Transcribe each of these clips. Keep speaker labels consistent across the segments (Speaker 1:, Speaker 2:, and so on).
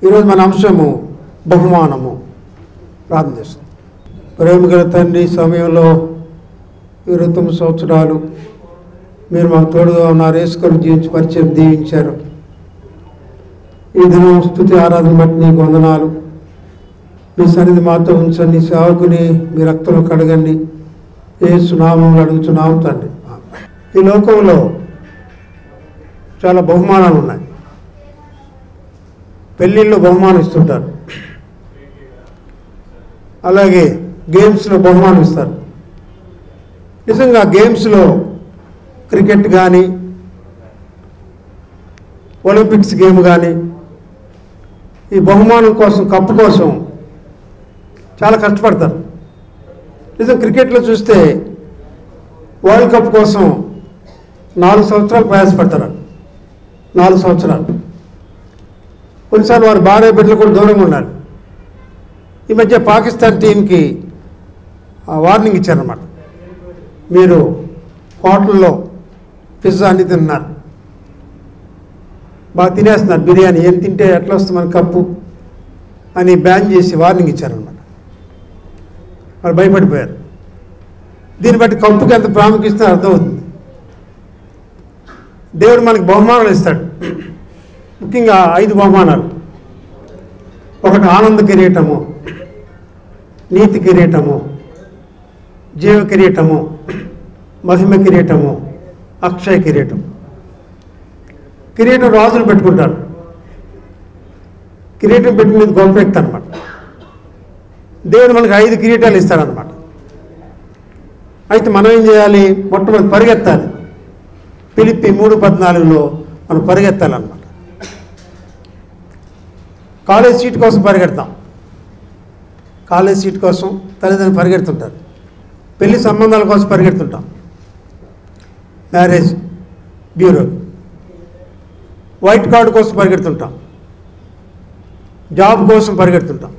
Speaker 1: ఈరోజు మన అంశము బహుమానము ప్రార్థన చేస్తాం ప్రేమ గల తండ్రి ఈ సమయంలో ఇరవై తొమ్మిది సంవత్సరాలు మీరు మాకు తోడుగా ఉన్నారు వేసుకొని జీవించి పరిచయం దీవించారు ఈ దినం స్థుతి ఆరాధన బట్టి నీకు వందనాలు మీ సన్నిధి మాతో ఉంచండి సేవకుని మీ రక్తంలో కడగండి ఏ సునామంలో అడుగుతున్నాము తండ్రి ఈ లోకంలో చాలా బహుమానాలు ఉన్నాయి పెళ్ళిళ్ళు బహుమానం ఇస్తుంటారు అలాగే గేమ్స్లో బహుమానం ఇస్తారు నిజంగా గేమ్స్లో క్రికెట్ కానీ ఒలింపిక్స్ గేమ్ కానీ ఈ బహుమానం కోసం కప్పు కోసం చాలా కష్టపడతారు నిజం క్రికెట్లో చూస్తే వరల్డ్ కప్ కోసం నాలుగు సంవత్సరాలు ప్రయాసపడతారు నాలుగు సంవత్సరాలు కొన్నిసార్లు వారి భార్య బిడ్డలు కూడా దూరంగా ఉన్నారు ఈ మధ్య పాకిస్తాన్ టీంకి ఆ, వార్నింగ్ ఇచ్చారన్నమాట మీరు హోటల్లో పిజ్జా అన్ని తిన్నారు బాగా తినేస్తున్నారు బిర్యానీ ఏం తింటే ఎట్లా వస్తుంది మన కప్పు అని బ్యాన్ చేసి వార్నింగ్ ఇచ్చారన్నమాట వాళ్ళు భయపడిపోయారు దీన్ని బట్టి కప్పుకి ఎంత ప్రాముఖ్యత ఇస్తుందో అర్థమవుతుంది దేవుడు మనకి బహుమానాలు ఇస్తాడు ముఖ్యంగా ఐదు బహుమానాలు ఒకటి ఆనంద కిరీటము నీతి కిరీటము జీవ కిరీటము మహిమ కిరీటము అక్షయ కిరీటం కిరీటం రాజులు పెట్టుకుంటారు కిరీటం పెట్టి మీద గొప్ప వ్యక్తి అనమాట దేవుడు మనకి ఐదు కిరీటాలు ఇస్తాడనమాట అయితే మనం ఏం చేయాలి మొట్టమొదటి పరిగెత్తాలి పిలిపి మూడు పద్నాలుగులో మనం పరిగెత్తాలన్నమాట కాలేజ్ సీట్ కోసం పరిగెడతాం కాలేజ్ సీట్ కోసం తల్లిదండ్రులు పరిగెడుతుంటారు పెళ్లి సంబంధాల కోసం పరిగెడుతుంటాం మ్యారేజ్ బ్యూరో వైట్ కార్డు కోసం పరిగెడుతుంటాం జాబ్ కోసం పరిగెడుతుంటాం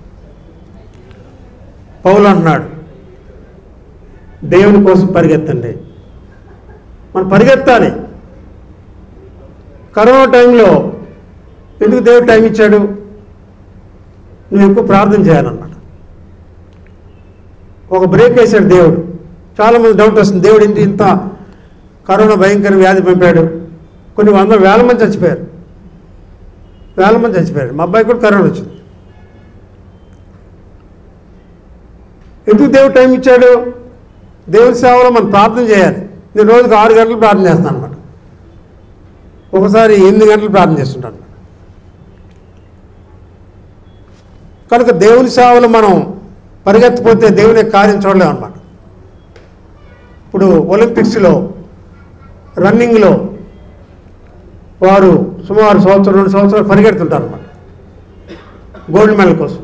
Speaker 1: పౌలు అన్నాడు దేవుని కోసం పరిగెత్తండి మనం పరిగెత్తాలి కరోనా టైంలో ఎందుకు దేవుడు టైం ఇచ్చాడు నువ్వు ఎక్కువ ప్రార్థన చేయాలన్నమాట ఒక బ్రేక్ వేశాడు దేవుడు చాలామంది డౌట్ వస్తుంది దేవుడు ఏంటి ఇంత కరోనా భయంకర వ్యాధి పంపాడు కొన్ని వందల వేల మంది చచ్చిపోయారు వేల మంది చచ్చిపోయారు మా అబ్బాయి కూడా కరోనా వచ్చింది ఎందుకు దేవుడు టైం ఇచ్చాడు దేవుని సేవలో మనం ప్రార్థన చేయాలి నేను రోజుకు ఆరు గంటలు ప్రార్థన చేస్తాను అనమాట ఒకసారి ఎనిమిది గంటలు ప్రార్థన చేస్తుంటాను అన్నమాట. కనుక దేవుని సేవలో మనం పరిగెత్తపోతే దేవుని యొక్క కార్యం చూడలేం అనమాట ఇప్పుడు ఒలింపిక్స్లో రన్నింగ్లో వారు సుమారు సంవత్సరం రెండు సంవత్సరాలు పరిగెడుతుంటారు అనమాట గోల్డ్ మెడల్ కోసం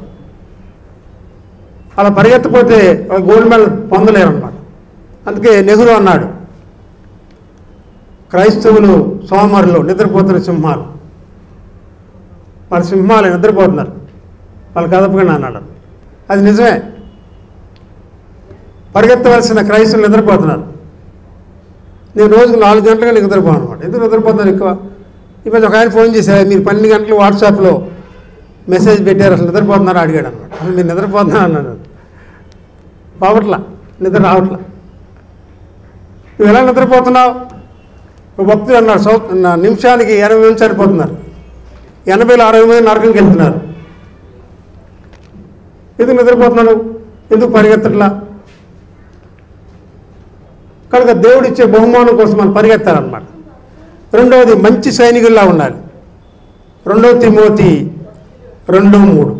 Speaker 1: అలా పరిగెత్తపోతే వాళ్ళు గోల్డ్ మెడల్ పొందలేరు అనమాట అందుకే నెహ్రూ అన్నాడు క్రైస్తవులు సోమరులు నిద్రపోతున్న సింహాలు వాళ్ళ సింహాలు నిద్రపోతున్నారు వాళ్ళు కదపకుండా అన్నాడు అది నిజమే పరిగెత్తవలసిన క్రైస్తవులు నిద్రపోతున్నారు నేను రోజుకు నాలుగు గంటలుగా నిద్రపోను అనమాట ఎందుకు నిద్రపోతాను ఎక్కువ ఈ మధ్య ఒక ఆయన ఫోన్ చేశారు మీరు పన్నెండు గంటలు వాట్సాప్లో మెసేజ్ పెట్టారు అసలు నిద్రపోతున్నారా అడిగాడు అనమాట అసలు మీరు నిద్రపోతున్నా అన్నాడు పోవట్లా నిద్ర రావట్లా నువ్వు ఎలా నిద్రపోతున్నావు ఒక భక్తుడు అన్నాడు సౌ నా నిమిషానికి ఎనభై మంది చనిపోతున్నారు ఎనభైలో అరవై మంది నరకంకి వెళ్తున్నారు ఎందుకు నిద్రపోతున్నాడు ఎందుకు పరిగెత్తట్లా కనుక దేవుడు ఇచ్చే బహుమానం కోసం మనం పరిగెత్తాలన్నమాట రెండవది మంచి సైనికుల్లా ఉండాలి రెండవ తిమోతి రెండు మూడు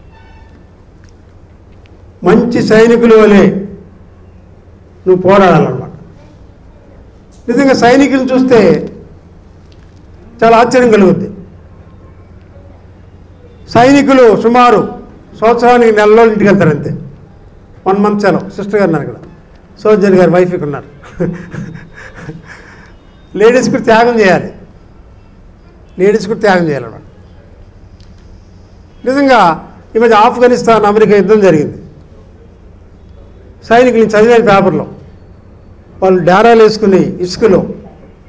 Speaker 1: మంచి సైనికుల వలె నువ్వు పోరాడాలన్నమాట నిజంగా సైనికులను చూస్తే చాలా ఆశ్చర్యం కలుగుద్ది సైనికులు సుమారు సంవత్సరానికి నెల రోజులు ఇంటికి వెళ్తారు అంతే వన్ మంత్ సెలవు సిస్టర్ గారు ఉన్నారు ఇక్కడ సోజన్ గారు వైఫ్ ఇక్కడ ఉన్నారు లేడీస్ కూడా త్యాగం చేయాలి లేడీస్ కూడా త్యాగం చేయాలన్నమాట నిజంగా ఈ మధ్య ఆఫ్ఘనిస్తాన్ అమెరికా యుద్ధం జరిగింది సైనికులు నేను చదివాను పేపర్లో వాళ్ళు డేరాలు వేసుకుని ఇసుకలో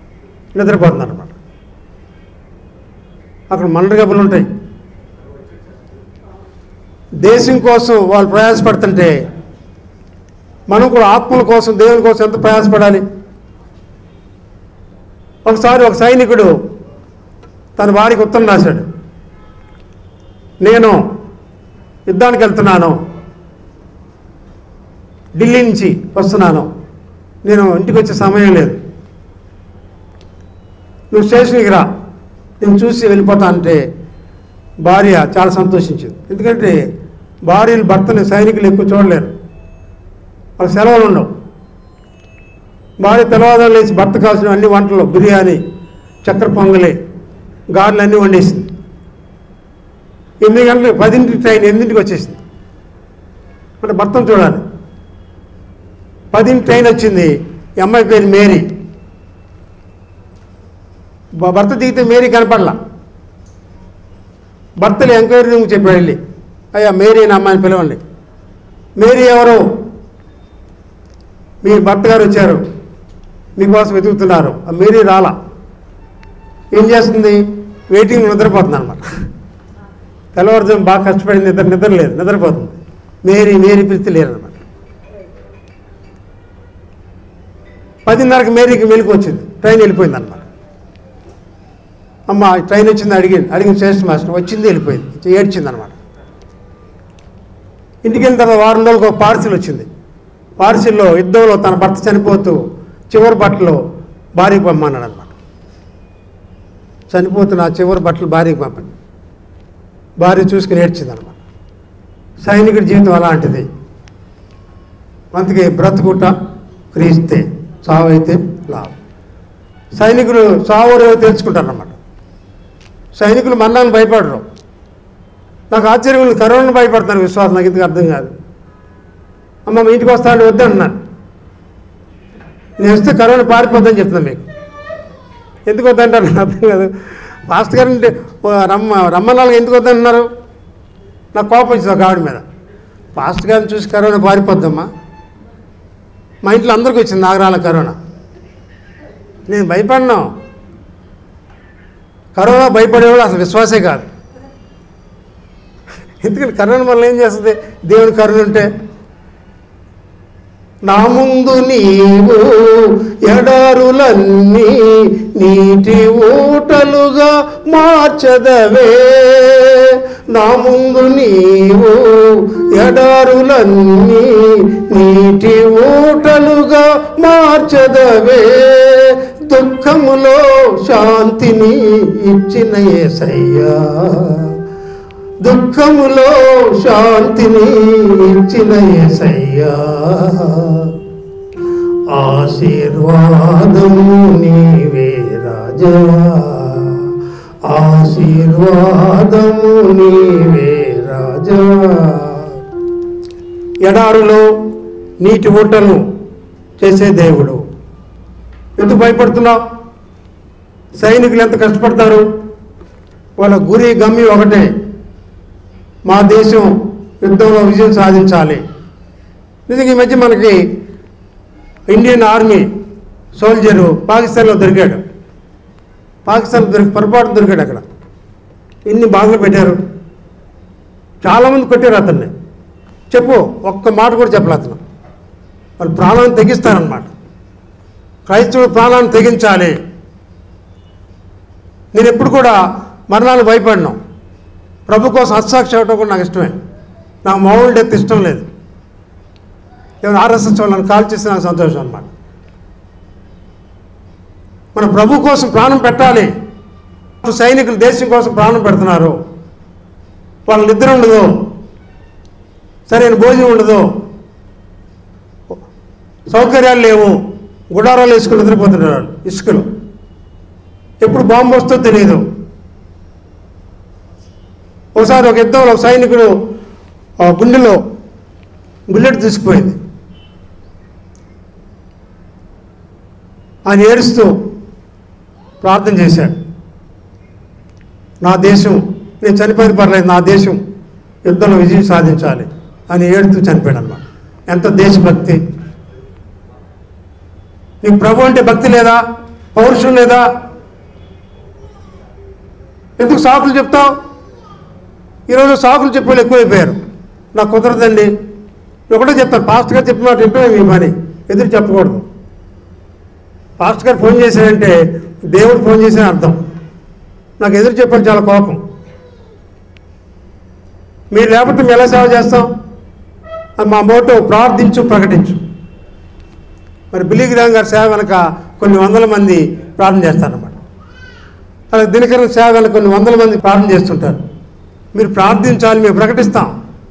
Speaker 1: నిద్రపోతున్నారు అనమాట అక్కడ మండగబ్బలు ఉంటాయి దేశం కోసం వాళ్ళు ప్రయాసపడుతుంటే మనం కూడా ఆత్మల కోసం దేవుని కోసం ఎంత ప్రయాసపడాలి ఒకసారి ఒక సైనికుడు తన భార్యకి ఉత్తరం రాశాడు నేను యుద్ధానికి వెళ్తున్నాను ఢిల్లీ నుంచి వస్తున్నాను నేను ఇంటికి వచ్చే సమయం లేదు నువ్వు స్టేషన్కి రా నేను చూసి వెళ్ళిపోతా అంటే భార్య చాలా సంతోషించింది ఎందుకంటే భార్యలు భర్తని సైనికులు ఎక్కువ చూడలేరు వాళ్ళకి సెలవులు ఉండవు భార్య తెల్లవారులు లేచి భర్త కావాల్సిన అన్ని వంటలు బిర్యానీ చక్కెర పొంగలి గారెలు అన్నీ వండేసింది ఎనిమిది గంటలకు పదింటికి ట్రైన్ ఎనిమిదింటికి వచ్చేసింది అంటే భర్తను చూడాలి పదింటి ట్రైన్ వచ్చింది ఈ అమ్మాయి పేరు మేరీ భ- భర్త దిగితే మేరీ కనపడలా భర్తలు ఎంక్వైరీ రూమ్ చెప్పాడు వెళ్ళి అయ్యా మేరీ అని అమ్మాయిని పిలవండి మేరీ ఎవరు మీ భర్త గారు వచ్చారు మీకోసం వెతుకుతున్నారు ఆ మేరీ రాలా ఏం చేస్తుంది వెయిటింగ్ నిద్రపోతుంది అనమాట తెల్లవారుజాము బాగా కష్టపడింది నిద్ర నిద్ర లేదు నిద్రపోతుంది మేరీ మేరీ పిలిచి లేరు అనమాట పదిన్నరకు మేరీకి మెలకు వచ్చింది ట్రైన్ వెళ్ళిపోయింది అనమాట అమ్మ ట్రైన్ వచ్చింది అడిగింది అడిగిన శ్రేష్ఠ మాస్టర్ వచ్చింది వెళ్ళిపోయింది ఏడ్చింది అనమాట ఇంటికి వెళ్ళిన తర్వాత వారం రోజులకు ఒక పార్సిల్ వచ్చింది పార్సిల్లో యుద్ధంలో తన భర్త చనిపోతూ చివరి బట్టలు భార్యకి పంపమన్నాడు అనమాట చనిపోతున్న ఆ చివరి బట్టలు భార్యకి పంపండి భార్య చూసుకుని ఏడ్చింది అనమాట సైనికుడి జీవితం అలాంటిది అందుకే బ్రతుకుట క్రీస్తే చావైతే లాభం సైనికులు చావరేవో తెలుసుకుంటారన్నమాట సైనికులు మరణాన్ని భయపడరు నాకు ఆశ్చర్యం ఉంది కరోనా భయపడతాను విశ్వాసం నాకు ఇంతకు అర్థం కాదు అమ్మ మీ ఇంటికి వస్తాను వద్దన్నాను నేను వస్తే కరోనా పారిపోద్దని చెప్తున్నాను మీకు ఎందుకు వద్దంటారు నాకు అర్థం కాదు పాస్టర్ గారు అంటే ఓ రమ్మ రమ్మనాలుగా ఎందుకు వద్దంటున్నారు నాకు కోపం వచ్చింది ఒక ఆవిడ మీద పాస్టర్ గారిని చూసి కరోనా పారిపోద్దమ్మా మా ఇంట్లో అందరికీ వచ్చింది నాగరాల కరోనా నేను భయపడినా కరోనా భయపడేవాడు అసలు విశ్వాసే కాదు ఎందుకంటే కరోనా వల్ల ఏం చేస్తుంది దేవుని కరుణ ఉంటే నా ముందు నీవు ఎడారులన్నీ నీటి ఊటలుగా మార్చదవే నా ముందు నీవు ఎడారులన్నీ నీటి ఊటలుగా మార్చదవే దుఃఖములో శాంతిని ఇచ్చిన ఏసయ్యా దుఃఖములో శాంతిని ఇచ్చిన ఎసయ్యా ఆశీర్వాదము నీవే రాజా ఆశీర్వాదము నీవే రాజా ఎడారులో నీటి ఊటను చేసే దేవుడు ఎందుకు భయపడుతున్నావు సైనికులు ఎంత కష్టపడతారు వాళ్ళ గురి గమ్యం ఒకటే మా దేశం యుద్ధంలో విజయం సాధించాలి నిజంగా ఈ మధ్య మనకి ఇండియన్ ఆర్మీ సోల్జరు పాకిస్తాన్లో దొరికాడు పాకిస్తాన్ దొరికి పొరపాటు దొరికాడు అక్కడ ఇన్ని బాధలు పెట్టారు చాలామంది కొట్టారు అతన్ని చెప్పు ఒక్క మాట కూడా చెప్పలే అతను వాళ్ళు ప్రాణాన్ని తెగిస్తారనమాట క్రైస్తవుడు ప్రాణాన్ని తెగించాలి నేను ఎప్పుడు కూడా మరణాలు భయపడినాం ప్రభు కోసం హత్సాక్షి అవటం కూడా నాకు ఇష్టమే నాకు మామూలు డెత్ ఇష్టం లేదు ఏమైనా ఆర్ఎస్ఎస్ వాళ్ళని కాల్ చేస్తే నాకు సంతోషం అనమాట మన ప్రభు కోసం ప్రాణం పెట్టాలి సైనికులు దేశం కోసం ప్రాణం పెడుతున్నారు వాళ్ళ నిద్ర ఉండదు సరైన భోజనం ఉండదు సౌకర్యాలు లేవు గుడారాలు వేసుకుని నిద్రపోతున్నారు వాళ్ళు ఇసుకలు ఎప్పుడు బాంబు వస్తుందో తెలియదు ఒకసారి ఒక యుద్ధంలో ఒక సైనికుడు ఆ గుండెలో బుల్లెట్ తీసుకుపోయింది ఆయన ఏడుస్తూ ప్రార్థన చేశాడు నా దేశం నేను చనిపోయిన పర్లేదు నా దేశం యుద్ధంలో విజయం సాధించాలి అని ఏడుతూ చనిపోయాడు అన్నమాట ఎంత దేశభక్తి నీకు ప్రభు అంటే భక్తి లేదా పౌరుషం లేదా ఎందుకు సాకులు చెప్తావు ఈరోజు సాకులు చెప్పేవాళ్ళు ఎక్కువైపోయారు నాకు కుదరదండి ఒకటే చెప్తాను పాస్టర్ గారు చెప్పిన మాట వింటే మీ పని ఎదురు చెప్పకూడదు పాస్టర్ గారు ఫోన్ చేశారంటే దేవుడు ఫోన్ చేసిన అర్థం నాకు ఎదురు చెప్పాడు చాలా కోపం మీరు లేకపోతే మేము ఎలా సేవ చేస్తాం అది మా మోటో ప్రార్థించు ప్రకటించు మరి బిలీగి రామ్ గారి సేవ వెనక కొన్ని వందల మంది ప్రార్థన చేస్తారన్నమాట అలా దినకరణ సేవ వెనక కొన్ని వందల మంది ప్రార్థన చేస్తుంటారు మీరు ప్రార్థించాలి మేము ప్రకటిస్తాం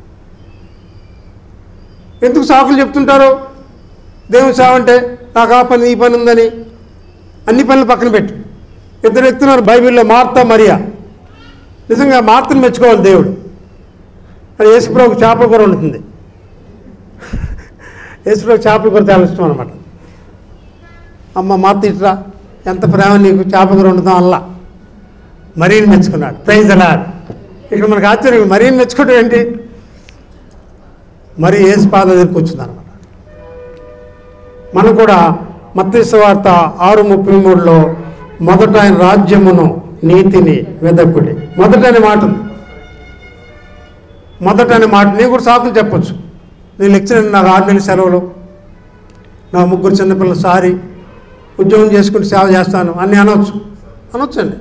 Speaker 1: ఎందుకు సాకులు చెప్తుంటారు దేవుని సేవ అంటే నాకు ఆ పని ఈ పని ఉందని అన్ని పనులు పక్కన పెట్టు ఇద్దరు ఎత్తున్నారు బైబిల్లో మార్తా మరియా నిజంగా మార్తను మెచ్చుకోవాలి దేవుడు అది యేసుప్రభుకు చేపల కూర ఉంటుంది యేసుప్రభు చేపల కూర చాలా ఇష్టం అనమాట అమ్మ మార్త ఇట్రా ఎంత ప్రేమ నీకు చేపల కూర వండుతాం అల్లా మరీని మెచ్చుకున్నాడు ప్రైజ్ అలా ఇక్కడ మనకు ఆశ్చర్యం మరీని మెచ్చుకోవడం ఏంటి మరి ఏసు పాద దగ్గరికి వచ్చింది అనమాట మనం కూడా మత్స్య వార్త ఆరు ముప్పై మూడులో మొదట ఆయన రాజ్యమును నీతిని వెదక్కుడి మొదట అనే మాట ఉంది మొదట అనే మాట నేను కూడా సాకులు చెప్పొచ్చు నేను లెక్చర్ నాకు ఆరు నెలల సెలవులు నా ముగ్గురు చిన్నపిల్లలు సారీ ఉద్యోగం చేసుకుని సేవ చేస్తాను అన్నీ అనొచ్చు అనొచ్చండి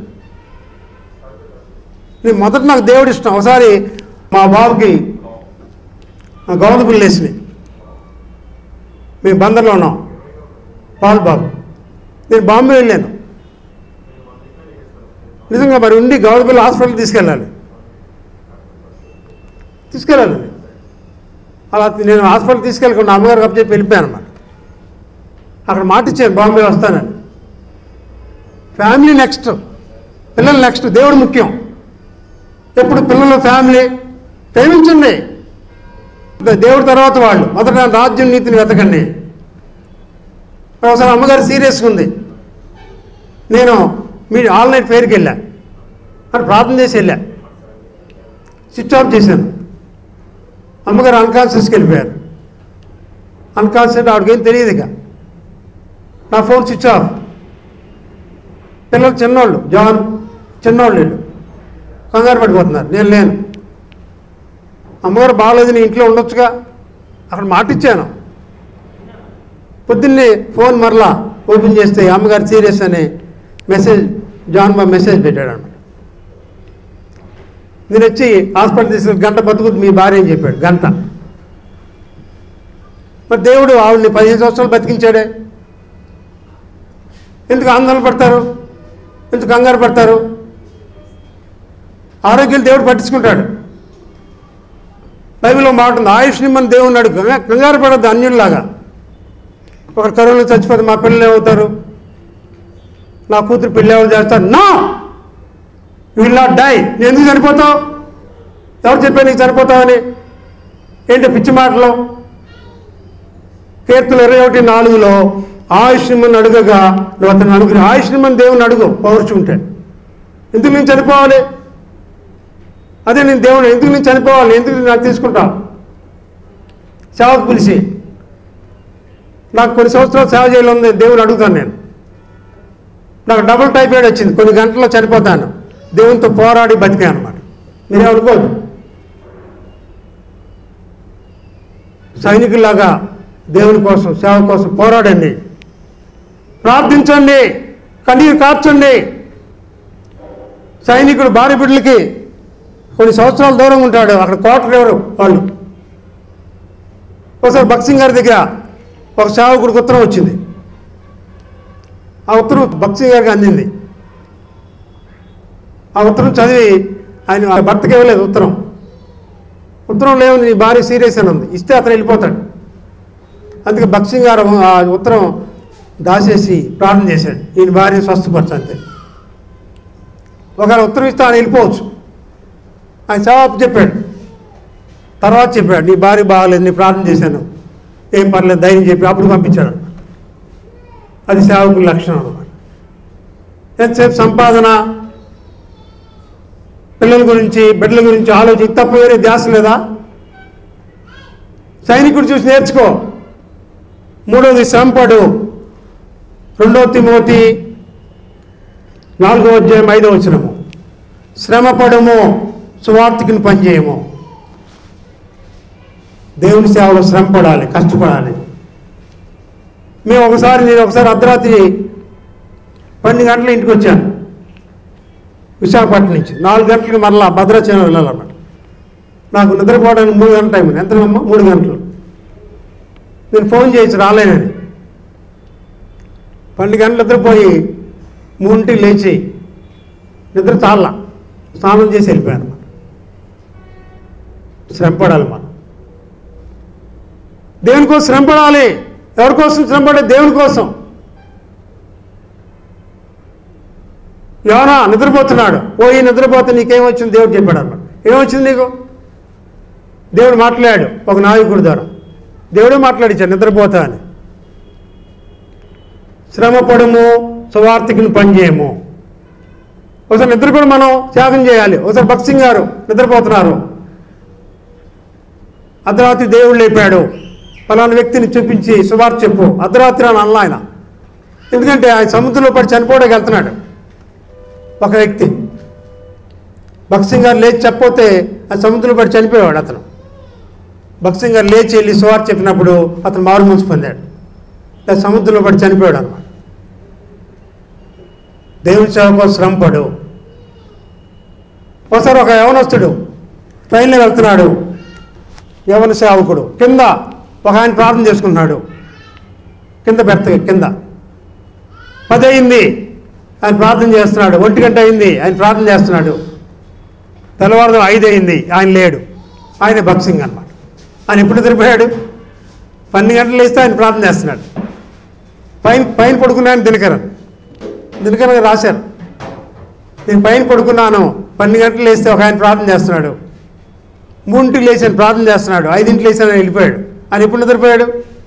Speaker 1: నేను మొదట నాకు దేవుడు ఇష్టం ఒకసారి మా బాబుకి గౌరవ బిల్లు వేసినాయి మేము బందర్లో ఉన్నాం పాల్ బాబు నేను బాంబే వెళ్ళాను నిజంగా మరి ఉండి గౌరవ బిల్లు హాస్పిటల్ తీసుకెళ్ళాలి తీసుకెళ్ళాలి అలా నేను హాస్పిటల్ తీసుకెళ్ళకుండా అమ్మగారు కప్పు చెప్పి వెళ్ళిపోయాను అనమాట అక్కడ మాట ఇచ్చాను బాంబే వస్తానని ఫ్యామిలీ నెక్స్ట్ పిల్లలు నెక్స్ట్ దేవుడు ముఖ్యం ఎప్పుడు పిల్లలు ఫ్యామిలీ ప్రేమించండి దేవుడి తర్వాత వాళ్ళు మొదట రాజ్యం నీతిని వెతకండి ఒకసారి అమ్మగారు సీరియస్గా ఉంది నేను మీ ఆన్లైన్ ఫెయిర్కి వెళ్ళా అని ప్రార్థన చేసి వెళ్ళా స్విచ్ ఆఫ్ చేశాను అమ్మగారు అన్కాన్షియస్కి వెళ్ళిపోయారు అన్కాన్షియస్ ఆవిడకేం తెలియదు ఇక నా ఫోన్ స్విచ్ ఆఫ్ పిల్లలు చిన్నోళ్ళు జాన్ చిన్నోళ్ళు వీళ్ళు కంగారు పడిపోతున్నారు నేను లేను అమ్మగారు బాగాలేదు నీ ఇంట్లో ఉండొచ్చుగా అక్కడ మాటిచ్చాను పొద్దున్నే ఫోన్ మరలా ఓపెన్ చేస్తే అమ్మగారు సీరియస్ అని మెసేజ్ జాన్ బాబు మెసేజ్ పెట్టాడు అన్నమాట నేను వచ్చి హాస్పిటల్ తీసుకెళ్ళి గంట బతుకుతుంది మీ భార్య అని చెప్పాడు గంట మరి దేవుడు ఆవిడని పదిహేను సంవత్సరాలు బతికించాడే ఎందుకు ఆందోళన పడతారు ఎందుకు కంగారు పడతారు ఆరోగ్యం దేవుడు పట్టించుకుంటాడు బైబిల్లో మాట ఉంది ఆయుష్ని మన దేవుని అడుగు కంగారు పడద్దు అన్యుల్లాగా ఒకరు కరోనా చచ్చిపోతే మా పిల్లలు ఏమవుతారు నా కూతురు పెళ్ళి ఎవరు చేస్తారు నా విల్ నాట్ డై నేను ఎందుకు చనిపోతావు ఎవరు చెప్పారు నీకు చనిపోతావని ఏంటి పిచ్చి మాటలు కీర్తలు ఇరవై ఒకటి నాలుగులో ఆయుష్మని అడుగగా నువ్వు అతను అడుగు ఆయుష్మని దేవుని అడుగు పౌరుషం ఉంటే ఎందుకు నేను చనిపోవాలి అదే నేను దేవుడు ఎందుకు నేను చనిపోవాలి ఎందుకు నేను నాకు తీసుకుంటావు సేవకు పిలిచి నాకు కొన్ని సంవత్సరాలు సేవ చేయాలి ఉంది దేవుని అడుగుతాను నేను నాకు డబుల్ టైఫాయిడ్ వచ్చింది కొన్ని గంటల్లో చనిపోతాను దేవునితో పోరాడి బతికాను అనమాట మీరే అనుకోదు సైనికుల్లాగా దేవుని కోసం సేవ కోసం పోరాడండి ప్రార్థించండి కన్నీరు కార్చండి సైనికుడు భార్య బిడ్డలకి కొన్ని సంవత్సరాల దూరం ఉంటాడు అక్కడ కోటలు ఎవరు వాళ్ళు ఒకసారి బక్సింగ్ గారి దగ్గర ఒక సేవకుడికి ఉత్తరం వచ్చింది ఆ ఉత్తరం బక్సింగ్ గారికి అందింది ఆ ఉత్తరం చదివి ఆయన ఆ భర్తకి ఇవ్వలేదు ఉత్తరం ఉత్తరం లేవు నీ భార్య సీరియస్ అని ఉంది ఇస్తే అతను వెళ్ళిపోతాడు అందుకే బక్సింగ్ గారు ఆ ఉత్తరం దాచేసి ప్రార్థన చేశాడు ఈయన భార్య స్వస్థపరచు అంతే ఒకవేళ ఉత్తరం ఇస్తే ఆయన వెళ్ళిపోవచ్చు ఆయన జవాబు చెప్పాడు తర్వాత చెప్పాడు నీ భార్య బాగాలేదు నీ ప్రార్థన చేశాను ఏం పర్లేదు ధైర్యం చెప్పి అప్పుడు పంపించాడు అది సేవకుల లక్షణం అనమాట ఎంతసేపు సంపాదన పిల్లల గురించి బిడ్డల గురించి ఆలోచించి తప్ప వేరే ధ్యాస లేదా సైనికుడు చూసి నేర్చుకో మూడవది శ్రమపడు రెండవ తిమోతి నాలుగో అధ్యాయం ఐదవ వచనము శ్రమపడము సువార్తికిని పనిచేయము దేవుని సేవలో శ్రమ పడాలి కష్టపడాలి మేము ఒకసారి నేను ఒకసారి అర్ధరాత్రి పన్నెండు గంటల ఇంటికి వచ్చాను విశాఖపట్నం నుంచి నాలుగు గంటలకి మరలా భద్రాచలం వెళ్ళాలన్నమాట నాకు నిద్రపోవడానికి మూడు గంటల టైం ఉంది ఎంతమ్మా మూడు గంటలు నేను ఫోన్ చేసి రాలేనని పన్నెండు గంటలు నిద్రపోయి మూడింటికి లేచి నిద్ర చాలా స్నానం చేసి వెళ్ళిపోయాను అన్నమాట శ్రమ పడాలి మనం దేవుని కోసం శ్రమ పడాలి ఎవరి కోసం శ్రమ పడే దేవుని కోసం యోనా నిద్రపోతున్నాడు ఓ ఈ నిద్రపోతే నీకేమొచ్చింది దేవుడు చెప్పాడు అన్నమాట ఏమొచ్చింది నీకు దేవుడు మాట్లాడాడు ఒక నాయకుడి ద్వారా దేవుడే మాట్లాడించాడు నిద్రపోతా అని శ్రమపడము సువార్థికుని పనిచేయము ఒకసారి నిద్ర కూడా మనం త్యాగం చేయాలి ఒకసారి భక్సింగ్ గారు నిద్రపోతున్నారు అర్ధరాత్రి దేవుడు లేపాడు ఫలానా వ్యక్తిని చూపించి సువార్త చెప్పు అర్ధరాత్రి అని అన్నా ఆయన ఎందుకంటే ఆయన సముద్రంలో పడి చనిపోవడానికి వెళ్తున్నాడు ఒక వ్యక్తి భక్సింగ్ గారు లేచి చెప్పపోతే ఆ సముద్రంలో పడి చనిపోయేవాడు అతను భక్సింగ్ గారు లేచి వెళ్ళి సువార్త చెప్పినప్పుడు అతను మారు మనసు పొందాడు ఆ సముద్రంలో పడి చనిపోయాడు అనమాట దేవుని సేవ కోసం శ్రమపడు ఒకసారి ఒక యవనస్తుడు ట్రైన్లో వెళ్తున్నాడు యవన సేవకుడు కింద ఒక ఆయన ప్రార్థన చేసుకుంటున్నాడు కింద బెర్త కింద పది అయింది ఆయన ప్రార్థన చేస్తున్నాడు ఒంటి గంట అయింది ఆయన ప్రార్థన చేస్తున్నాడు తెల్లవారుదాం ఐదు అయింది ఆయన లేడు ఆయన బక్సింగ్ అనమాట ఆయన ఎప్పుడు నిద్రపోయాడు పన్నెండు గంటలు వేస్తే ఆయన ప్రార్థన చేస్తున్నాడు పైన పైన పడుకున్నాను దినకరన్ దినకరన్ గారు రాశారు నేను పైన పడుకున్నాను పన్నెండు గంటలు లేస్తే ఒక ఆయన ప్రార్థన చేస్తున్నాడు మూడింటికి లేచి ఆయన ప్రార్థన చేస్తున్నాడు ఐదింటికి లేచి ఆయన వెళ్ళిపోయాడు ఆయన ఎప్పుడు నిద్రపోయాడు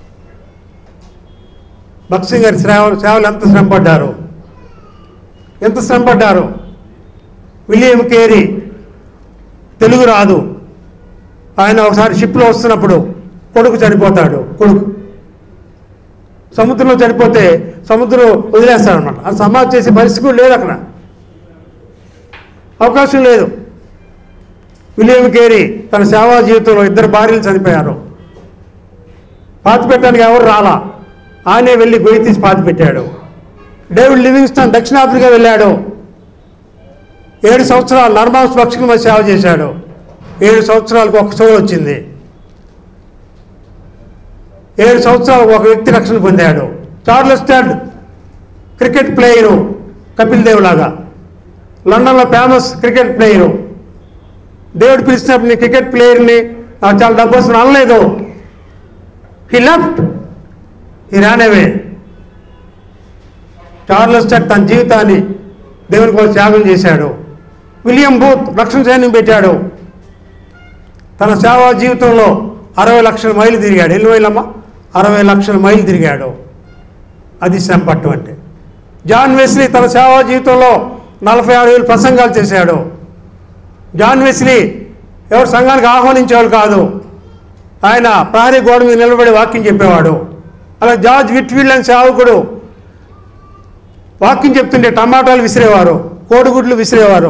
Speaker 1: భక్సింగ్ గారి సేవలు సేవలు ఎంత శ్రమ పడ్డారు ఎంత శ్రమ పడ్డారు విలియం కేరీ తెలుగు రాదు ఆయన ఒకసారి షిప్లో వస్తున్నప్పుడు కొడుకు చనిపోతాడు కొడుకు సముద్రంలో చనిపోతే సముద్రం వదిలేస్తాడనమాట అది సమాధి చేసే పరిస్థితి కూడా లేదు అక్కడ అవకాశం లేదు విలియం కేరీ తన సేవా జీవితంలో ఇద్దరు భార్యలు చనిపోయారు పాతి పెట్టడానికి ఎవరు రాలా ఆయనే వెళ్ళి గొయ్యి తీసి పాతి పెట్టాడు డేవిడ్ లివింగ్స్టన్ దక్షిణాఫ్రికా వెళ్ళాడు ఏడు సంవత్సరాలు నర్మాంస పక్షుల మధ్య సేవ చేశాడు ఏడు సంవత్సరాలకు ఒక సోలు వచ్చింది ఏడు సంవత్సరాలకు ఒక వ్యక్తి రక్షణ పొందాడు Charles Ted cricket player Kapil Dev లాగా లండన్లో ఫేమస్ క్రికెట్ ప్లేయరు దేవుడు పిలిచినప్పుడు నీ క్రికెట్ ప్లేయర్ని నాకు చాలా డబ్బు వస్తుంది అనలేదు he left he ran away Charles Ted తన జీవితాన్ని దేవుని కోసం త్యాగం చేశాడు విలియం బూత్ రక్షణ సైన్యం పెట్టాడు తన సేవా జీవితంలో అరవై లక్షల మైలు తిరిగాడు ఎన్ని మైలమ్మా అరవై లక్షల మైలు తిరిగాడు అది శ్రమపట్టం అంటే జాన్ వెస్లీ తన సేవా జీవితంలో నలభై ఆరు వేలు ప్రసంగాలు చేశాడు జాన్ వెస్లీ ఎవరు సంఘానికి ఆహ్వానించేవాడు కాదు ఆయన ప్రహరీ గోడ మీద నిలబడి వాక్యం చెప్పేవాడు అలా జార్జ్ విట్ఫీల్డ్ అని సేవకుడు వాక్యం చెప్తుంటే టమాటాలు విసిరేవారు కోడిగుడ్లు విసిరేవారు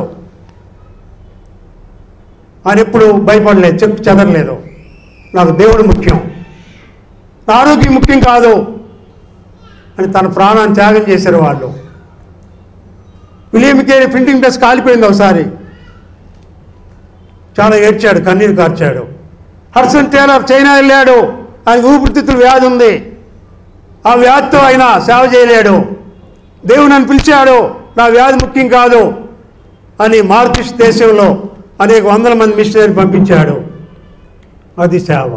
Speaker 1: ఆయన ఎప్పుడు భయపడలేదు చెప్పు చెదరలేదు నాకు దేవుడు ముఖ్యం నా ఆరోగ్యం ముఖ్యం కాదు అని తన ప్రాణాన్ని త్యాగం చేశారు వాళ్ళు విలియం కేరీ ప్రింటింగ్ ప్రెస్ కాలిపోయింది ఒకసారి చాలా ఏడ్చాడు కన్నీరు కార్చాడు హర్సన్ టేలర్ చైనా వెళ్ళాడు ఆయన ఊపిరితిత్తుల వ్యాధి ఉంది ఆ వ్యాధితో ఆయన సేవ చేయలేడు దేవుడు నన్ను పిలిచాడు నా వ్యాధి ముఖ్యం కాదు అని మార్కిష్ దేశంలో అనేక వందల మంది మిషనరీ పంపించాడు అది సేవ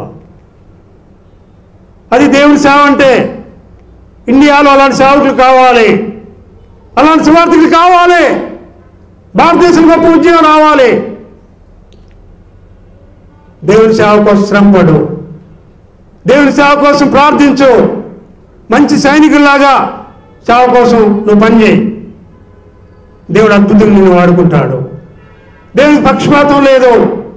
Speaker 1: అది దేవుని సేవ అంటే ఇండియాలో అలాంటి సేవకులు కావాలి అలాంటి సువార్థకులు కావాలి భారతదేశం గొప్ప ఉద్యోగం రావాలి దేవుని సేవ కోసం శ్రమపడు దేవుని సేవ కోసం ప్రార్థించు మంచి సైనికుల్లాగా సేవ కోసం నువ్వు పనిచేయి దేవుడు అద్భుతంగా నిన్ను వాడుకుంటాడు దేవునికి పక్షపాతం లేదు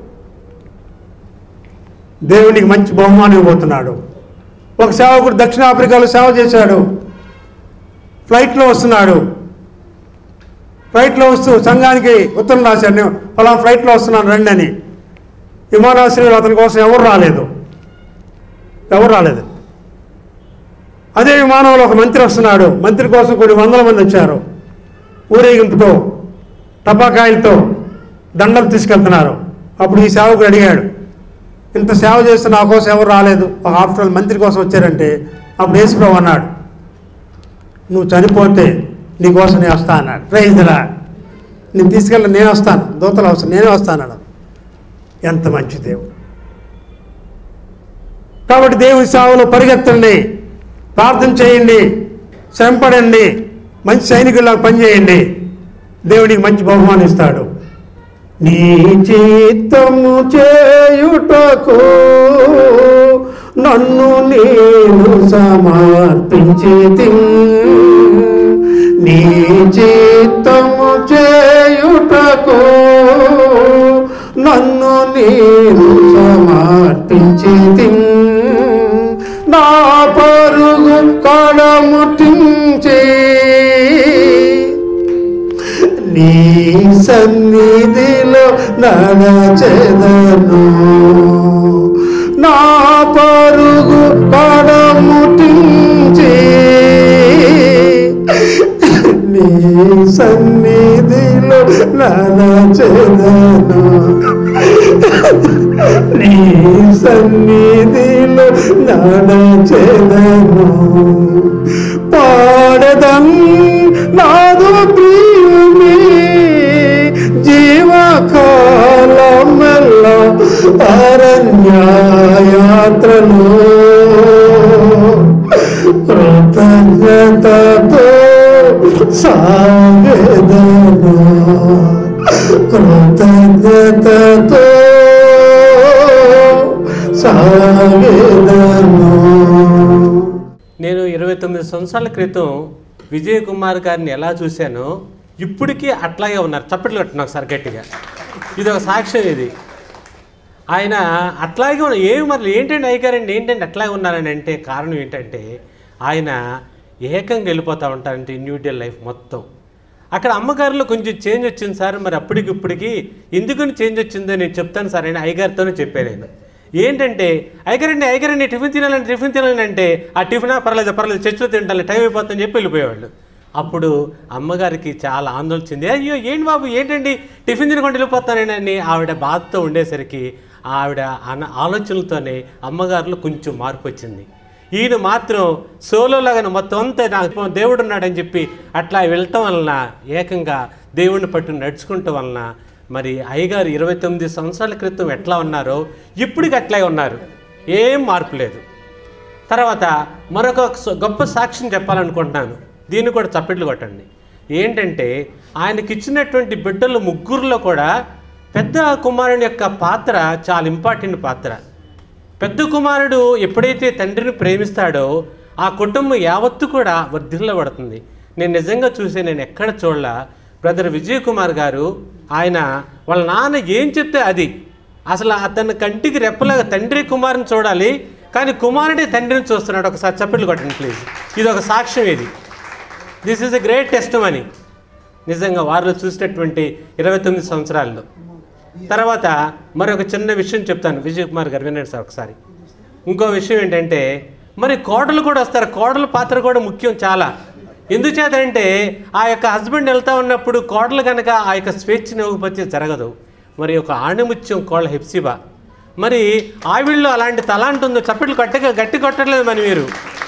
Speaker 1: దేవునికి మంచి బహుమానం ఇవ్వబోతున్నాడు ఒక సేవకుడు దక్షిణాఫ్రికాలో సేవ చేశాడు ఫ్లైట్లో వస్తున్నాడు ఫ్లైట్లో వస్తూ సంఘానికి ఉత్తరం రాశాడు నేను ఫలా ఫ్లైట్లో వస్తున్నాను రండి అని విమానాశ్రయంలో అతని కోసం ఎవరు రాలేదు ఎవరు రాలేదు అదే విమానంలో ఒక మంత్రి వస్తున్నాడు మంత్రి కోసం కొన్ని వందల మంది వచ్చారు ఊరేగింపుతో టపాకాయలతో దండలు తీసుకెళ్తున్నారు అప్పుడు ఈ సేవకుడు అడిగాడు ఇంత సేవ చేస్తే నా కోసం ఎవరు రాలేదు ఒక ఆఫ్టర్ ఆల్ మంత్రి కోసం వచ్చారంటే అప్పుడు యేసుప్రభు అన్నాడు నువ్వు చనిపోతే నీకోసం నేను వస్తా అన్నాడు ప్రైజ్లా నేను తీసుకెళ్ళి నేను వస్తాను దూతలు అవసరం నేనే వస్తాను అన్నాడు ఎంత మంచి దేవుడు కాబట్టి దేవుని సేవలో పరిగెత్తండి ప్రార్థన చేయండి శ్రమపడండి మంచి సైనికుల్లాగా పనిచేయండి దేవుడికి మంచి బహుమానం ఇస్తాడు నీ చిత్తము చేయుటకు నన్ను నేను సమర్పించి నీ చిత్తము చేయుటకు నన్ను నేను సమర్పించి నా పరుగు కడముటించి నీ సన్నిధిలో నడచెదను నా పరుగు కడముటించి నీ సన్నిధిలో నడచెదను నీ సన్నిధిలో నడచెదను పాడదం నాదు ప్రియుని జీవకాలమెల్ల అరణ్యయాత్రలో కృతజ్ఞతతో సాగదను కృతజ్ఞతతో సాగదను
Speaker 2: నేను ఇరవై తొమ్మిది సంవత్సరాల క్రితం విజయ్ కుమార్ గారిని ఎలా చూశానో ఇప్పటికీ అట్లాగే ఉన్నారు చప్పట్లు కట్టిన ఒకసారి గట్టిగా ఇది ఒక సాక్ష్యం ఇది ఆయన అట్లాగే ఉన్న ఏమి మరి ఏంటంటే అయ్యగారండి ఏంటంటే అట్లాగే ఉన్నారని అంటే కారణం ఏంటంటే ఆయన ఏకంగా వెళ్ళిపోతూ ఉంటారంటే ఇండివిజువల్ లైఫ్ మొత్తం అక్కడ అమ్మగారిలో కొంచెం చేంజ్ వచ్చింది సార్ మరి అప్పటికి ఇప్పటికి ఎందుకని చేంజ్ వచ్చిందో నేను చెప్తాను సార్ అని అయ్యగారితోనే చెప్పాను నేను ఏంటంటే అయ్యగారండి అయ్యగారండి టిఫిన్ తినాలని టిఫిన్ తినాలని అంటే ఆ టిఫిన్ పర్లేదు పర్లేదు చర్చిలో తింటాలి టైం అయిపోతుందని చెప్పి వెళ్ళిపోయేవాళ్ళు అప్పుడు అమ్మగారికి చాలా ఆందోళన చెంది అయ్యో ఏంటి బాబు ఏంటండి టిఫిన్ తినకుండా వెళ్ళిపోతానని ఆవిడ బాధతో ఉండేసరికి ఆవిడ అన ఆలోచనలతోనే అమ్మగారిలో కొంచెం మార్పు వచ్చింది ఈయన మాత్రం సోలోలాగా మొత్తం అంతా నాకు దేవుడు ఉన్నాడని చెప్పి అట్లా వెళ్ళటం వలన ఏకంగా దేవుడిని పట్టు నడుచుకుంటూ వలన మరి అయ్యగారు ఇరవై తొమ్మిది సంవత్సరాల క్రితం ఎట్లా ఉన్నారో ఇప్పటికి అట్లే ఉన్నారు ఏం మార్పు లేదు తర్వాత మరొక స- గొప్ప సాక్ష్యం చెప్పాలనుకుంటున్నాను దీన్ని కూడా చప్పట్లు కొట్టండి ఏంటంటే ఆయనకి ఇచ్చినటువంటి బిడ్డలు ముగ్గురులో కూడా పెద్ద కుమారుని యొక్క పాత్ర చాలా ఇంపార్టెంట్ పాత్ర పెద్ద కుమారుడు ఎప్పుడైతే తండ్రిని ప్రేమిస్తాడో ఆ కుటుంబం యావత్తు కూడా వర్ధిల్లబడుతుంది నేను నిజంగా చూసే నేను ఎక్కడ చూడలా బ్రదర్ విజయ్ కుమార్ గారు ఆయన వాళ్ళ నాన్న ఏం చెప్తే అది అసలు అతని కంటికి రెప్పలాగా తండ్రి కుమారుని చూడాలి కానీ కుమారుడే తండ్రిని చూస్తున్నాడు ఒకసారి చప్పట్లు కొట్టండి ప్లీజ్ ఇది ఒక సాక్ష్యం ఇది this is a great testimony నిజంగా వారిలో చూసినటువంటి ఇరవై తొమ్మిది సంవత్సరాల్లో తర్వాత మరొక చిన్న విషయం చెప్తాను విజయ్ కుమార్ గారు వినండి సార్ ఒకసారి ఇంకో విషయం ఏంటంటే మరి కోడలు కూడా వస్తారు కోడల పాత్ర కూడా ముఖ్యం చాలా ఎందుచేతంటే ఆ యొక్క హస్బెండ్ వెళ్తా ఉన్నప్పుడు కోడలు కనుక ఆ యొక్క స్వేచ్ఛని ఇవ్వకపోతే జరగదు మరి ఒక ఆణిముత్యం కోళ్ళ హెప్సిబా మరి ఆవిడలో అలాంటి తలాంటి ఉందో చప్పట్లు గట్టిగా గట్టి కొట్టట్లేదు మరి మీరు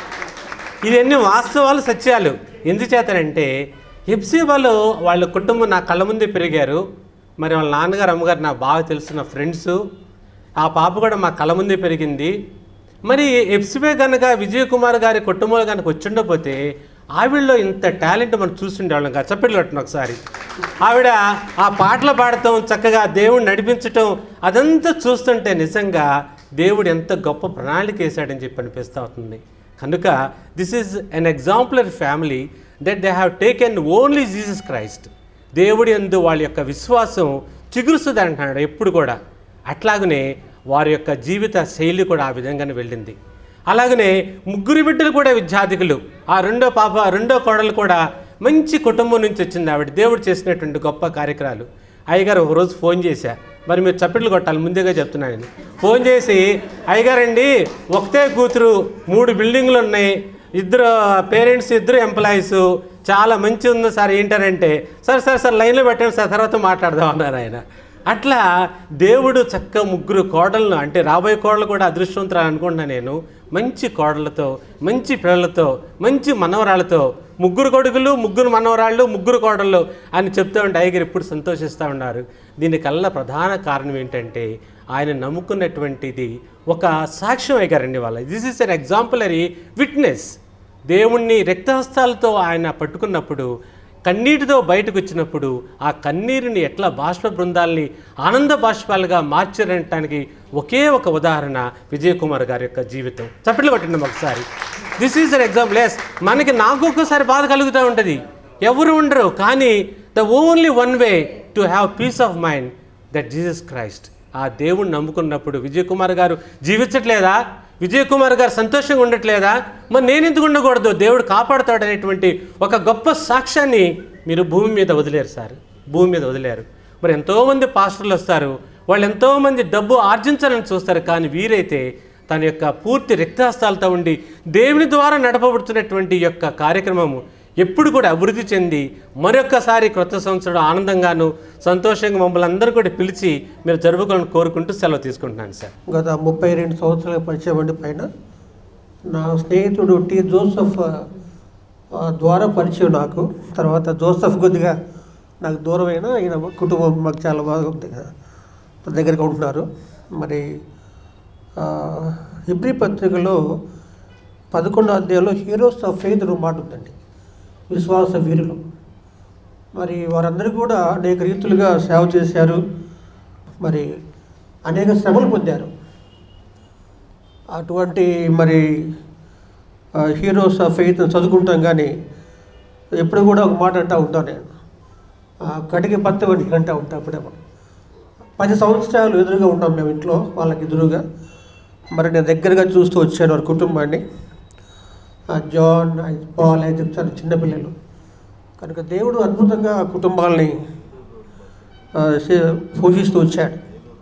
Speaker 2: ఇవన్నీ వాస్తవాలు సత్యాలు ఎందుచేతనంటే హెప్సిబాలో వాళ్ళ కుటుంబం నా కళ్ళ ముందే పెరిగారు మరి వాళ్ళ నాన్నగారు అమ్మగారు నాకు బాగా తెలిసిన ఫ్రెండ్స్ ఆ పాప కూడా మా కళ్ళ ముందే పెరిగింది మరి ఎఫ్సిబే కనుక విజయ్ కుమార్ గారి కుటుంబంలో కనుక వచ్చిండపోతే ఆవిడలో ఇంత టాలెంట్ మనం చూస్తుండేవాళ్ళం కదా చప్పట్లు కొట్టండి ఒకసారి ఆవిడ ఆ పాటలు పాడటం చక్కగా దేవుడు నడిపించటం అదంతా చూస్తుంటే నిజంగా దేవుడు ఎంత గొప్ప ప్రణాళిక వేశాడని చెప్పి అనిపిస్తూ అవుతుంది కనుక this is an exemplar family that they have taken only Jesus Christ దేవుడి యందు వాళ్ళ యొక్క విశ్వాసం చిగురుస్తుంది అంటున్నాడు ఎప్పుడు కూడా అట్లాగనే వారి యొక్క జీవిత శైలి కూడా ఆ విధంగానే వెళ్ళింది అలాగనే ముగ్గురు బిడ్డలు కూడా విద్యార్థికులు ఆ రెండో పాప రెండో కోడలు కూడా మంచి కుటుంబం నుంచి వచ్చింది ఆవిడ దేవుడు చేసినటువంటి గొప్ప కార్యక్రమాలు అయ్యగారు ఒక రోజు ఫోన్ చేశా మరి మీరు చప్పట్లు కొట్టాలి ముందుగా చెప్తున్నాను నేను ఫోన్ చేసి అయ్యగారండి ఒకతే కూతురు మూడు బిల్డింగ్లు ఉన్నాయి ఇద్దరు పేరెంట్స్ ఇద్దరు ఎంప్లాయీస్ చాలా మంచి ఉంది సార్ ఏంటనంటే సరే సరే సార్ లైన్లో పెట్టండి సార్ తర్వాత మాట్లాడదాం అన్నారు ఆయన అట్లా దేవుడు చక్క ముగ్గురు కోడలను అంటే రాబోయే కోడలు కూడా అదృష్టవంతురాలు అనుకుంటున్నా నేను మంచి కోడలతో మంచి పిల్లలతో మంచి మనవరాళ్ళతో ముగ్గురు కొడుకులు ముగ్గురు మనవరాళ్ళు ముగ్గురు కోడళ్ళు అని చెప్తూ ఉంటే అయ్యగారు ఎప్పుడు సంతోషిస్తూ ఉన్నారు దీనికల్లా ప్రధాన కారణం ఏంటంటే ఆయన నమ్ముకున్నటువంటిది ఒక సాక్ష్యం అయ్యారండి వాళ్ళ this is an exemplary witness దేవుణ్ణి రక్తహస్తాలతో ఆయన పట్టుకున్నప్పుడు కన్నీటితో బయటకు వచ్చినప్పుడు ఆ కన్నీరుని ఎట్లా బాష్ప బృందాల్ని ఆనంద బాష్పాలుగా మార్చారనటానికి ఒకే ఒక ఉదాహరణ విజయ్ కుమార్ గారి యొక్క జీవితం చప్పట్లు కొట్టింది ఒకసారి this is an example as మనకి నాకు ఒక్కోసారి బాధ కలుగుతూ ఉంటుంది ఎవరు ఉండరు కానీ the only one way to have peace of mind that Jesus Christ ఆ దేవుణ్ణి నమ్ముకున్నప్పుడు విజయ్ కుమార్ గారు జీవించట్లేదా విజయ్ కుమార్ గారు సంతోషంగా ఉండట్లేదా మరి నేను ఎందుకు ఉండకూడదు దేవుడు కాపాడుతాడు అనేటువంటి ఒక గొప్ప సాక్ష్యాన్ని మీరు భూమి మీద వదిలేరు సార్ భూమి మీద వదిలేరు మరి ఎంతోమంది పాస్టర్లు వస్తారు వాళ్ళు ఎంతోమంది డబ్బు ఆర్జించాలని చూస్తారు కానీ వీరైతే తన యొక్క పూర్తి రిక్తాస్తాలతో ఉండి దేవుని ద్వారా నడపబడుతున్నటువంటి ఈ యొక్క కార్యక్రమము ఎప్పుడు కూడా అభివృద్ధి చెంది మరొక్కసారి క్రొత్త సంవత్సరం ఆనందంగాను సంతోషంగా మమ్మల్ని అందరూ కూడా పిలిచి మీరు జరుపుకోవాలని కోరుకుంటూ సెలవు తీసుకుంటున్నాను సార్
Speaker 3: గత ముప్పై రెండు సంవత్సరాల పరిచయం అండి పైన నా స్నేహితుడు టి జోసఫ్ ఆ, ద్వారా పరిచయం నాకు తర్వాత జోసఫ్ కొద్దిగా నాకు దూరమైన ఈయన కుటుంబం మాకు చాలా బాగా ఉంది దగ్గరగా ఉంటున్నారు మరి ఆ, హిబ్రీ పత్రికలో పదకొండో అధ్యాయంలో హీరోస్ ఆఫ్ ఫెయిత్ అని ఒక మాట ఉందండి విశ్వాస వీరులు మరి వారందరూ కూడా అనేక రీతులుగా సేవ చేశారు మరి అనేక శ్రమలు పొందారు అటువంటి మరి హీరోస్ ఆఫ్ ఫెయిత్ చదువుకుంటాం కానీ ఎప్పుడు కూడా ఒక మాట అంటూ ఉంటాను నేను ఆ, కటికి పత్తవని అంటూ ఉంటా అప్పుడేమో పది సంవత్సరాలు ఎదురుగా ఉన్నాం మేము ఇంట్లో వాళ్ళకి ఎదురుగా మరి నేను దగ్గరగా చూస్తూ వచ్చాను వారి కుటుంబాన్ని ఆ జాన్ ఆ పాల్ అని చెప్తారు చిన్నపిల్లలు కనుక దేవుడు అద్భుతంగా ఆ కుటుంబాలని ఆ, సే- పోషిస్తూ వచ్చాడు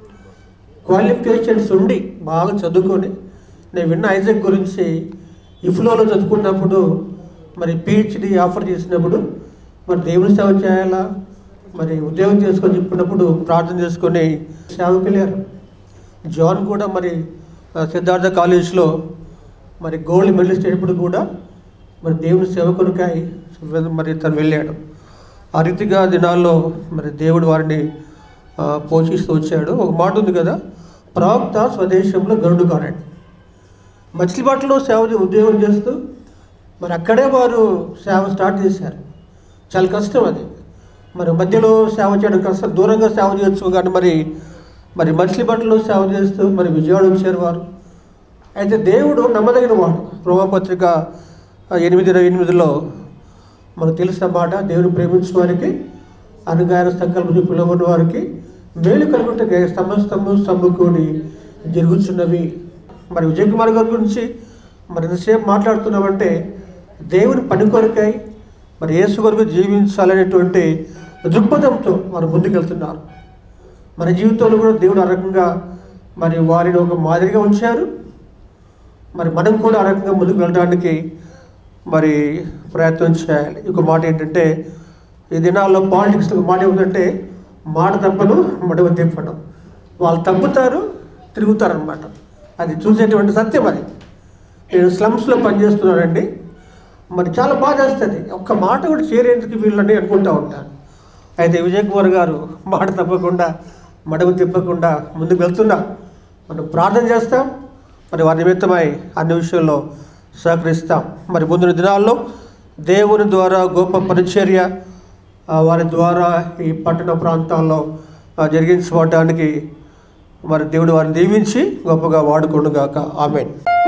Speaker 3: క్వాలిఫికేషన్స్ ఉండి బాగా చదువుకొని నేను విన్న ఐజక్ గురించి ఇఫ్లోలో చదువుకున్నప్పుడు మరి పిహెచ్డి ఆఫర్ చేసినప్పుడు మరి దేవుని సేవ చేయాలా మరి ఉద్యోగం చేసుకొని చెప్పినప్పుడు ప్రార్థన చేసుకొని సేవకి వెళ్ళారు జాన్ కూడా మరి ఆ, సిద్ధార్థ కాలేజ్లో మరి గోల్డ్ మెడలిస్ట్ అయినప్పుడు కూడా మరి దేవుని సేవ కొరకాయ మరి తను వెళ్ళాడు ఆ రీతిగా దినాల్లో మరి దేవుడు వారిని ఆ, పోషిస్తూ వచ్చాడు ఒక మాట ఉంది కదా ప్రవక్త స్వదేశంలో గరుడు కారండి మచిలీపట్నంలో సేవ చే- ఉద్యోగం చేస్తూ మరి అక్కడే వారు సేవ స్టార్ట్ చేశారు చాలా కష్టం అది మరి మధ్యలో సేవ చేయడం కష్టం దూరంగా సేవ చేయొచ్చు కానీ మరి మరి మచిలీపట్నంలో సేవ చేస్తూ మరి విజయవాడ వచ్చారు వారు అయితే దేవుడు నమ్మదగిన వాడు రోమపత్రిక ఆ, ఎనిమిది ఇరవై ఎనిమిదిలో మనకు తెలిసిన మాట దేవుని ప్రేమించిన వారికి అనుగాయన సంకల్పం పిలువని వారికి మేలు కలుగుంటే సమస్తము సమకూడి జరుగుతున్నవి మరి విజయ్ కుమార్ గారి గురించి మరి ఎంతసేపు మాట్లాడుతున్నామంటే దేవుని పని కొరకై మరి యేసు కొరకు జీవించాలనేటువంటి దృక్పథంతో వారు ముందుకెళ్తున్నారు మన జీవితంలో కూడా దేవుడు ఆ రకంగా మరి వారిని ఒక మాదిరిగా ఉంచారు మరి మనం కూడా ఆ రకంగా ముందుకు వెళ్ళడానికి మరి ప్రయత్నం చేయాలి ఇంకో మాట ఏంటంటే ఈ దినాల్లో పాలిటిక్స్లో ఒక మాట ఏమిటంటే మాట తప్పను మడవ తిప్పడం వాళ్ళు తప్పుతారు తిరుగుతారనమాట అది చూసేటువంటి సత్యం అది నేను స్లమ్స్లో పనిచేస్తున్నానండి మరి చాలా బాధ వేస్తుంది ఒక్క మాట కూడా చేరేందుకు వీళ్ళని అనుకుంటూ ఉంటాను అయితే విజయ్ కుమార్ గారు మాట తప్పకుండా మడవ తిప్పకుండా ముందుకు వెళ్తున్నా మనం ప్రార్థన చేస్తాం మరి వారి నిమిత్తమై అన్ని విషయంలో సహకరిస్తాం మరి ముందు దినాల్లో దేవుని ద్వారా గొప్ప పరిచర్య ఆ, వారి ద్వారా ఈ పట్టణ ప్రాంతాల్లో ఆ, జరిగించుకోవటానికి మరి దేవుడు వారిని దీవించి గొప్పగా వాడుకోండుగాక ఆమెన్